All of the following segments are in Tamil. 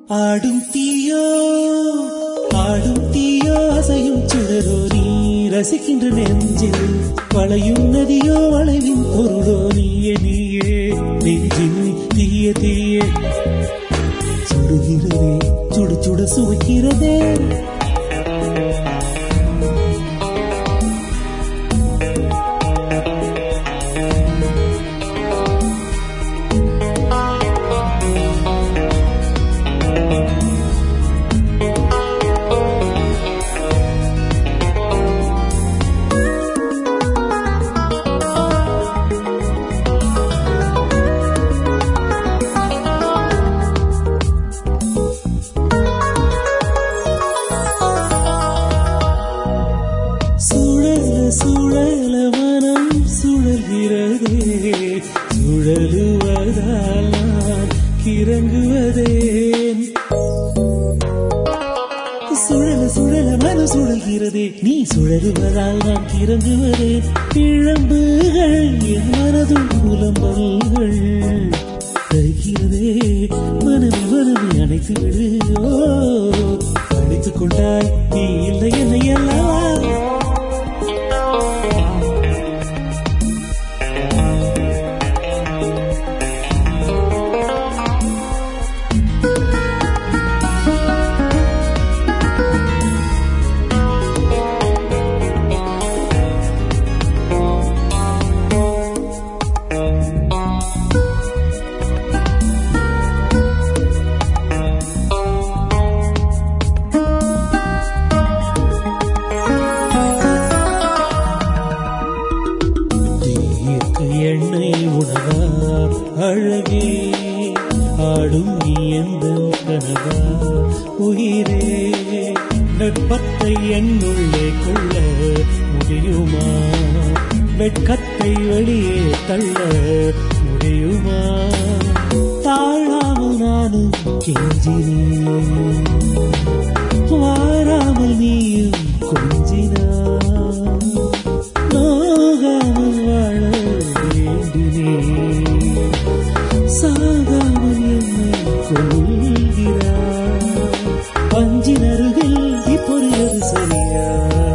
ஆடும் தீயோ ஆடும் தீயோ அசையும் சுடரோ நீ ரசிக்கின்ற நெஞ்சில் வளையும் நதியோ வளைவின் பொருளோ நீயே நீயே நெஞ்சில் தீய தீய சுடுகிறதே சுடு சுட சுவைக்கிறதே சுழல சுழல மனம் சுழல்கிறதே சுழலுவதால் நான் கிறங்குவதேன் சுழல சுழல மனம் சுழல்கிறதே நீ சுழலுவதால் நான் கிறங்குவதேன் இழம்புகள் என் மனதுள் புலம்பல்கள் தருகிறதே மனமே மனமே அணைத்து விடு ஓ, அணைத்துக் கொண்டாய் நீ இல்லை என்னை அல்லவா தீர்க்க எண்ணெய் உணவா அழகே ஆடும் நீ எந்த கனவா உயிரே வெப்பத்தை என்னுள்ளே கொள்ள முடியுமா வெட்கத்தை வெளியே தள்ள முடியுமா தாழாமல் நானும் கெஞ்சினேன் வாராமல் நீயும் கொஞ்சினான் நோகாமல் வாழ வேண்டினேன் சாகாமல் என்னை கொள்கிறார் பஞ்சின் அருகில் இப்பொழுது சரியா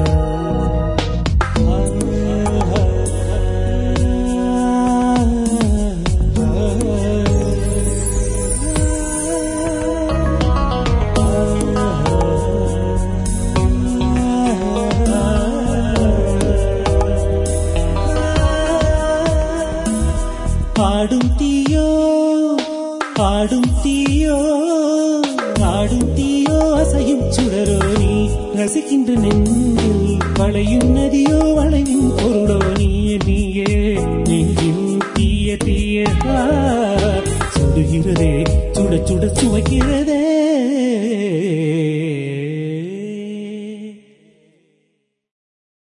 ஆடும் தீயோ ஆடும் தீயோ ஆடும் தீயோ அசையும் சுடரோ நீ ரசிக்கின்ற நெஞ்சில் வளையும் நதியோ